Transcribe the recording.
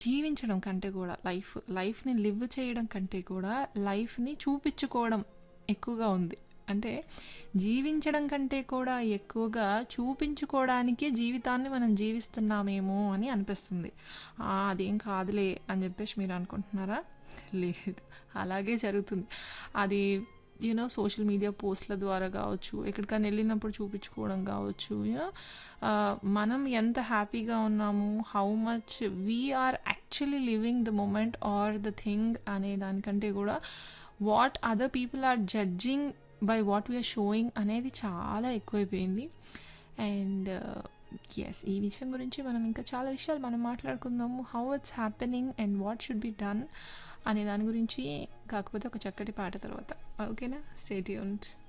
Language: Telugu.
జీవించడం కంటే కూడా లైఫ్ లైఫ్‌ని లివ్ చేయడం కంటే కూడా లైఫ్‌ని చూపిచ్చుకోవడం ఎక్కువగా ఉంది. అంటే జీవించడం కంటే కూడా ఎక్కువగా చూపించుకోవడానికే జీవితాన్ని మనం జీవిస్తున్నామేమో అని అనిపిస్తుంది. ఆ! అదేం కాదులే అని జెప్పేసి మీరు అనుకుంటున్నారా? లేదు. అలాగే జరుగుతుంది. అది యూ నో సోషల్ మీడియా పోస్ట్‌ల ద్వారా గావచ్చు, ఎక్కడికైనా ఎళ్ళినప్పుడు చూపిచ్చుకోవడం గావచ్చు, యూ నో ఆహ్, మనం ఎంత హ్యాపీగా ఉన్నాము, how much we are actually living the moment or the thing అనే దానికంటే గూడా what other people are judging by what we are showing అనేది చాలా ఎక్కువైపోయింది. అండ్ యెస్ ఈ విషయం గురించి మనం ఇంకా చాలా విషయాలు మనం మాట్లాడుకుందాము. How it's happening and what should be done అనే దాని గురించి కాకపోతే ఒక చక్కటి పాట తర్వాత. ఓకేనా? Stay tuned.